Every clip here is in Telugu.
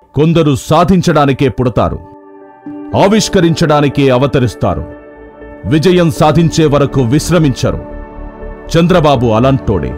కొందరు సాధించడానికే పుడతారు ఆవిష్కరించడానికే అవతరిస్తారు విజయం సాధించే వరకు విశ్రమించరు చంద్రబాబు అలాంటోడే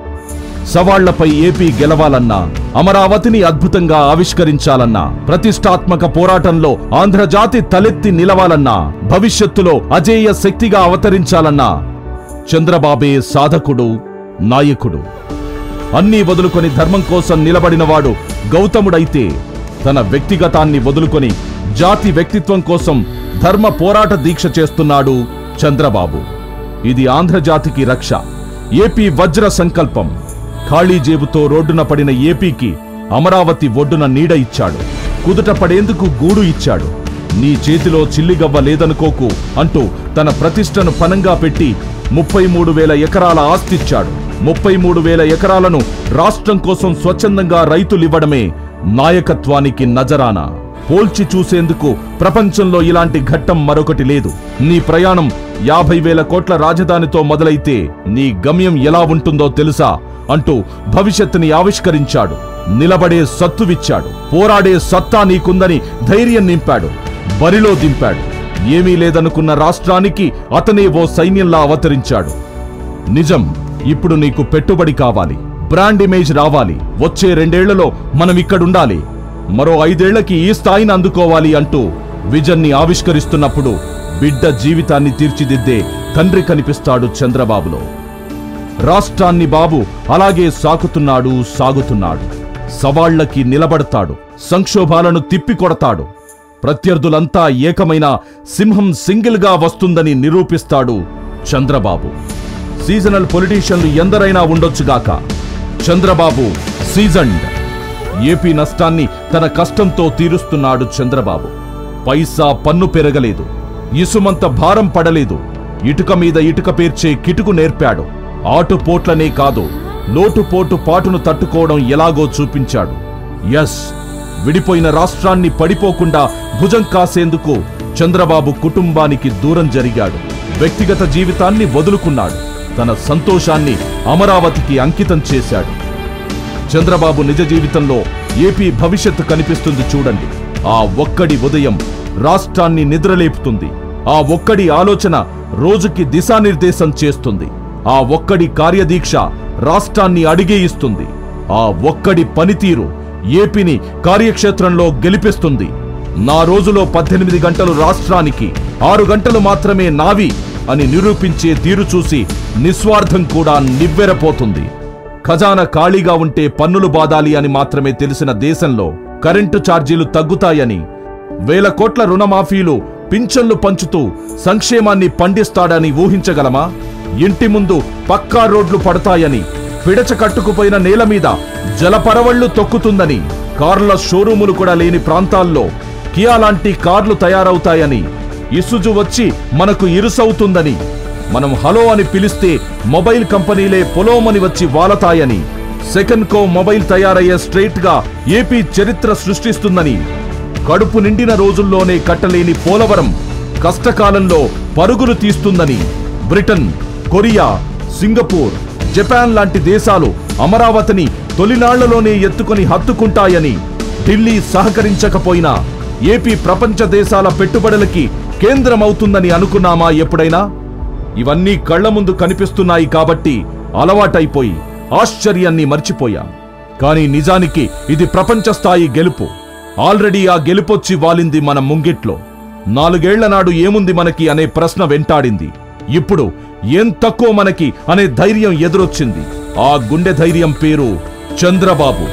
సవాళ్లపై ఏపీ గెలవాలన్నా అమరావతిని అద్భుతంగా ఆవిష్కరించాలన్నా ప్రతిష్టాత్మక పోరాటంలో ఆంధ్రజాతి తలెత్తి నిలవాలన్నా భవిష్యత్తులో అజేయ శక్తిగా అవతరించాలన్నా చంద్రబాబే సాధకుడు నాయకుడు అన్నీ వదులుకొని ధర్మం కోసం నిలబడినవాడు గౌతముడైతే తన వ్యక్తిగతాన్ని వదులుకొని జాతి వ్యక్తిత్వం కోసం ధర్మ పోరాట దీక్ష చేస్తున్నాడు చంద్రబాబు ఇది ఆంధ్రజాతికి రక్ష ఏపీ వజ్ర సంకల్పం ఖాళీ జేబుతో రోడ్డున పడిన ఏపీకి అమరావతి ఒడ్డున నీడ ఇచ్చాడు కుదుట పడేందుకు గూడు ఇచ్చాడు నీ చేతిలో చిల్లిగవ్వ లేదనుకోకు అంటూ తన ప్రతిష్టను పనంగా పెట్టి ముప్పై మూడు వేల ఎకరాల ఆస్తిచ్చాడు ముప్పై మూడు వేల ఎకరాలను రాష్ట్రం కోసం స్వచ్ఛందంగా రైతులివ్వడమే నాయకత్వానికి నజరానా పోల్చి చూసేందుకు ప్రపంచంలో ఇలాంటి ఘట్టం మరొకటి లేదు నీ ప్రయాణం యాభై వేల కోట్ల రాజధానితో మొదలైతే నీ గమ్యం ఎలా ఉంటుందో తెలుసా అంటూ భవిష్యత్తుని ఆవిష్కరించాడు నిలబడే సత్తువిచ్చాడు పోరాడే సత్తా నీకుందని ధైర్యం నింపాడు బరిలో దింపాడు ఏమీ లేదనుకున్న రాష్ట్రానికి అతనే ఓ సైన్యంలా అవతరించాడు నిజం ఇప్పుడు నీకు పెట్టుబడి కావాలి బ్రాండ్ ఇమేజ్ రావాలి వచ్చే రెండేళ్లలో మనం ఇక్కడుండాలి మరో ఐదేళ్లకి ఈ స్థాయిని అందుకోవాలి అంటూ విజన్ని ఆవిష్కరిస్తున్నప్పుడు బిడ్డ జీవితాన్ని తీర్చిదిద్దే తండ్రి కనిపిస్తాడు చంద్రబాబులో రాష్ట్రాన్ని బాబు అలాగే సాకుతున్నాడు సాగుతున్నాడు సవాళ్లకి నిలబడతాడు సంక్షోభాలను తిప్పికొడతాడు ప్రత్యర్థులంతా ఏకమైన సింహం సింగిల్గా వస్తుందని నిరూపిస్తాడు చంద్రబాబు సీజనల్ పొలిటీషియన్లు ఎందరైనా ఉండొచ్చుగాక చంద్రబాబు సీజన్డ్ ఏపీ నష్టాన్ని తన కష్టంతో తీరుస్తున్నాడు చంద్రబాబు పైసా పన్ను పెరగలేదు ఇసుమంత భారం పడలేదు ఇటుక మీద ఇటుక పేర్చే కిటుకు నేర్పాడు ఆటుపోట్లనే కాదు లోటుపోటు పాటును తట్టుకోవడం ఎలాగో చూపించాడు ఎస్ విడిపోయిన రాష్ట్రాన్ని పడిపోకుండా భుజం కాసేందుకు చంద్రబాబు కుటుంబానికి దూరం జరిగాడు వ్యక్తిగత జీవితాన్ని వదులుకున్నాడు తన సంతోషాన్ని అమరావతికి అంకితం చేశాడు చంద్రబాబు నిజ జీవితంలో ఏపీ భవిష్యత్తు కనిపిస్తుంది చూడండి ఆ ఒక్కడి ఉదయం రాష్ట్రాన్ని నిద్రలేపుతుంది ఆ ఒక్కడి ఆలోచన రోజుకి దిశానిర్దేశం చేస్తుంది ఆ ఒక్కడి కార్యదీక్ష రాష్ట్రాన్ని అడిగేయిస్తుంది ఆ ఒక్కడి పనితీరు ఏపీని కార్యక్షేత్రంలో గెలిపిస్తుంది నా రోజులో పద్దెనిమిది గంటలు రాష్ట్రానికి ఆరు గంటలు మాత్రమే నావి అని నిరూపించే తీరు చూసి నిస్వార్థం కూడా నివ్వెరపోతుంది ఖజానా ఖాళీగా ఉంటే పన్నులు బాదాలి అని మాత్రమే తెలిసిన దేశంలో కరెంటు ఛార్జీలు తగ్గుతాయని వేల కోట్ల రుణమాఫీలు పింఛన్లు పంచుతూ సంక్షేమాన్ని పండిస్తాడని ఊహించగలమా ఇంటి ముందు పక్కా రోడ్లు పడతాయని పిడచ కట్టుకుపోయిన నేల మీద జలపరవళ్లు తొక్కుతుందని కార్ల షోరూములు కూడా లేని ప్రాంతాల్లో కియా లాంటి కార్లు తయారవుతాయని ఇసుజు వచ్చి మనకు ఇరుసవుతుందని మనం హలో అని పిలిస్తే మొబైల్ కంపెనీలే పొలోమని వచ్చి వాలతాయని సెకండ్ కో మొబైల్ తయారయ్యే స్ట్రైట్ గా ఏపీ చరిత్ర సృష్టిస్తుందని కడుపు నిండిన రోజుల్లోనే కట్టలేని పోలవరం కష్టకాలంలో పరుగులు తీస్తుందని బ్రిటన్ కొరియా సింగపూర్ జపాన్ లాంటి దేశాలు అమరావతిని తొలినాళ్లలోనే ఎత్తుకొని హత్తుకుంటాయని ఢిల్లీ సహకరించకపోయినా ఏపీ ప్రపంచ దేశాల పెట్టుబడులకి కేంద్రమవుతుందని అనుకున్నామా ఎప్పుడైనా ఇవన్నీ కళ్ల ముందు కనిపిస్తున్నాయి కాబట్టి అలవాటైపోయి ఆశ్చర్యాన్ని మర్చిపోయా కానీ నిజానికి ఇది ప్రపంచ స్థాయి గెలుపు ఆల్రెడీ ఆ గెలుపొచ్చి వాలింది మన ముంగిట్లో నాలుగేళ్ల నాడు ఏముంది మనకి అనే ప్రశ్న వెంటాడింది ఇప్పుడు ఏం తక్కువ మనకి అనే ధైర్యం ఎదురొచ్చింది ఆ గుండె ధైర్యం పేరు చంద్రబాబు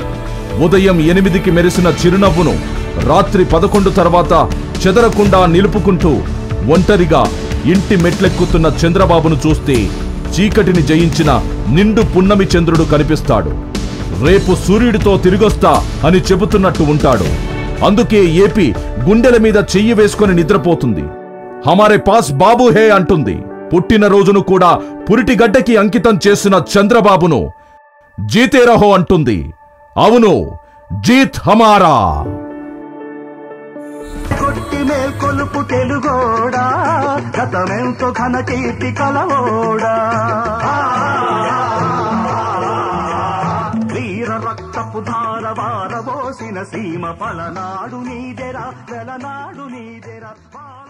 ఉదయం ఎనిమిదికి మెరిసిన చిరునవ్వును రాత్రి పదకొండు తర్వాత చెదరకుండా నిలుపుకుంటూ ఒంటరిగా ఇంటి మెట్లెక్కుతున్న చంద్రబాబును చూస్తే చీకటిని జయించిన నిండు పున్నమి చంద్రుడు కనిపిస్తాడు రేపు సూర్యుడితో తిరిగొస్తా అని చెబుతున్నట్టు ఉంటాడు అందుకే ఏపీ గుండెల మీద చెయ్యి వేసుకొని నిద్రపోతుంది హమారే పాస్ బాబు హే అంటుంది పుట్టినరోజును కూడా పురిటిగడ్డకి అంకితం చేసిన చంద్రబాబును జీతే రహో అంటుంది అవును జీత్ హమారా కొట్టి మేల్కొలుపు తెలుగోడా గతమెంతో ఘన కీర్తి కలవోడా వీర రక్త రక్తపు ధార వారబోసిన సీమ పలనాడు నీదెరా వెలనాడు నీదెరా పాల